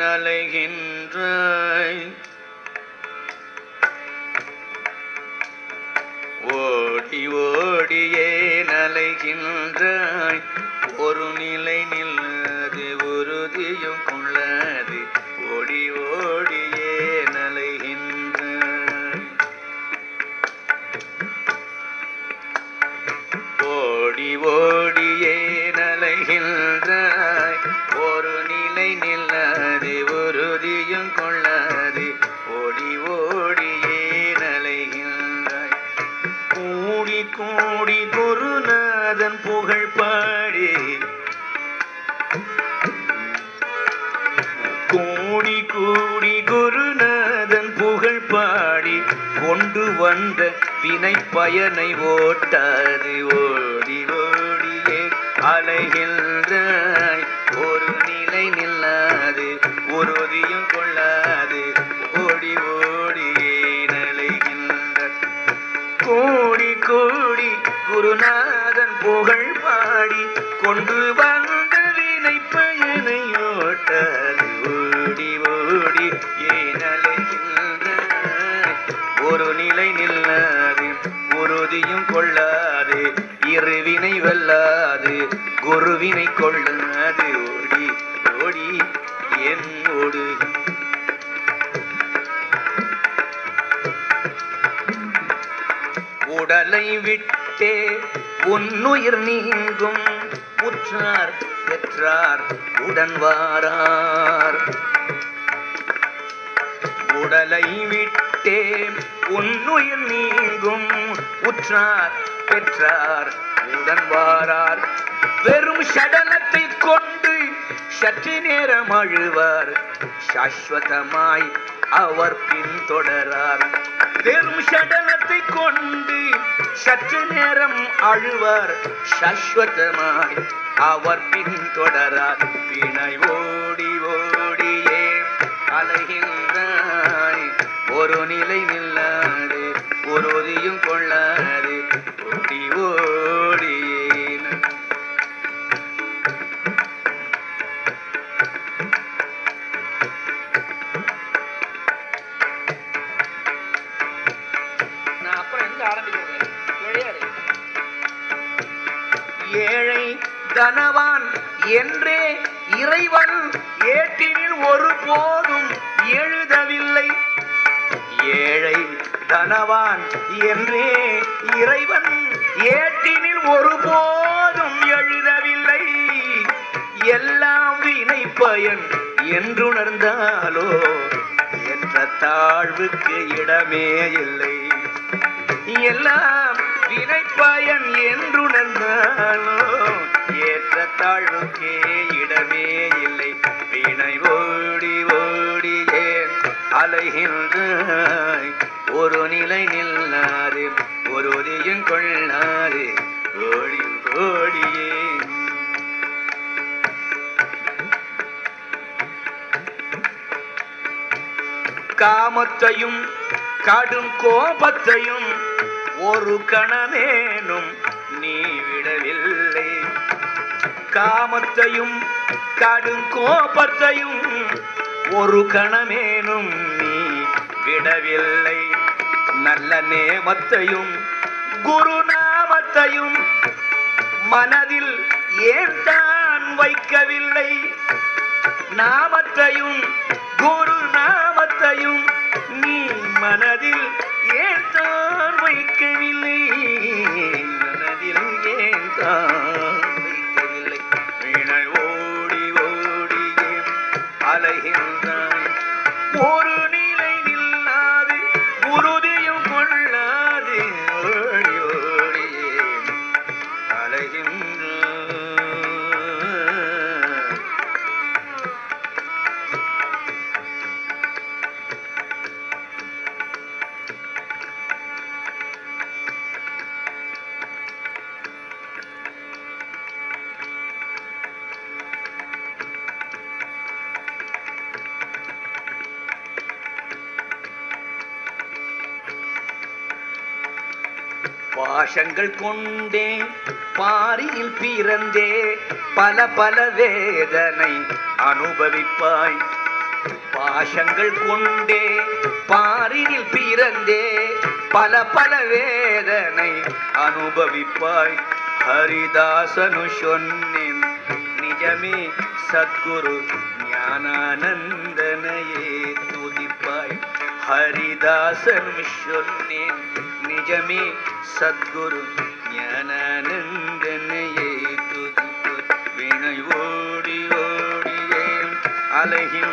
அலைகின்றாய் ஓடி ஓடியே நலைகின்றாய் ஒரு நிலை நில்லது உறுதியும் கொள்ளது ஓடி ஓடியே நலைகின்றாய் ஓடி ஓடியே நலைகின்றாய் ஒரு நிலை நில்லாது உறுதியும் கொள்ளாது ஓடி ஓடியே நலைகின்றாய் கூடி கூடி குருநாதன் புகழ் பாடி கூடி கூடி குருநாதன் புகழ் பாடி கொண்டு வந்த வினை பயனை ஓட்டாது ஓடி ஓடியே அலைகின்றாய் ஒரு நிலை நில்லாது உறுதியும் கொள்ளாது ஓடி ஓடியே நலைகின்றாய் கூடி கூடி குருநாதன் புகழ் பாடி கொண்டு வந்த வினை பயனை ஓட்டாது ஓடி ஓடி ஏனலைகின்றாய் ஒரு நிலை நில்லாது உறுதியும் கொள்ளாது இருவினை வெல்லாது குருவினை கொள்ளாது ஓடி ஓடி என்னோடு உடலை விட்டே உன்னுயிர் நீங்கும் உற்றார் பெற்றார் உடன் வாரார் உடலை விட்டே உன்னுயிர் நீங்கும் உற்றார் பெற்றார் உடன் வாரார் வெறும் சடலத்தை கொண்டு சற்று நேரம் அழுவார் சாஸ்வதமாய் அவர் பின்தொடரார் வெறும் சடலத்தை கொண்டு சற்று நேரம் அழுவார் சாஸ்வதமாய் அவர் பின்தொடரார் வினை ஓடி ஓடியே அலைகின்றாய் ஒரு நிலை நில்லாது உறுதியும் கொள்ளாது ஓடி ஓடியே நான் அப்புறம் எங்க ஆரம்பிக்கிறது கிடையாது ஏழை தனவான் என்றே இறைவன் ஏட்டினில் ஒருபோதும் எழுதவில்லை ஏழை தனவான் என்றே இறைவன் ஏட்டினில் ஒருபோதும் எழுதவில்லை எல்லாம் வினை பயன் என்றுணர்ந்தாலோ என்ற தாழ்வுக்கு இடமே இல்லை எல்லாம் வினை பயன் என்றுணர்ந்தாலோ ஏற்ற தாழ்வுக்கே இடமே இல்லை வினை ஓடி ஓடியே அலைகின்றாய் ஒரு நிலை நில்லாது ஒருதியும் கொள்ளாது ஓடி ஓடியே காமத்தையும் கடும் கோபத்தையும் ஒரு கணமேனும் நீ விடவில்லை காமத்தையும் கடும் கோபத்தையும் ஒரு கணமேனும் நீ விடவில்லை நல்ல நேமத்தையும் குருநாமத்தையும் மனதில் ஏன் தான் வைக்கவில்லை நாமத்தையும் குரு நாமத்தையும் நீ மனதில் ஏன் தான் வைக்கவில்லை மனதில் ஏன் தான் வைக்கவில்லை வீணை ஓடி ஓடியே அலைகின்றாய் ஒரு நிலை நில்லாது உறுதியும் கொள்ளாது ஓடி ஓடியே அலைகின்றாய் பாஷங்கள் கொண்டே பாரியில் பிறந்தே பல பல வேதனை அனுபவிப்பாய் பாஷங்கள் கொண்டே பாரினில் பிறந்தே பல பல வேதனை அனுபவிப்பாய் ஹரிதாசனு சொன்னேன் நிஜமே சத்குரு ஞானானந்தனையே துதிப்பாய் ஹரிதாசனும் சொன்னேன் நிஜமே சத்குரு ஞானானந்தனையே துதிப்பாய் வினை ஓடி ஓடியே அலைகின்ற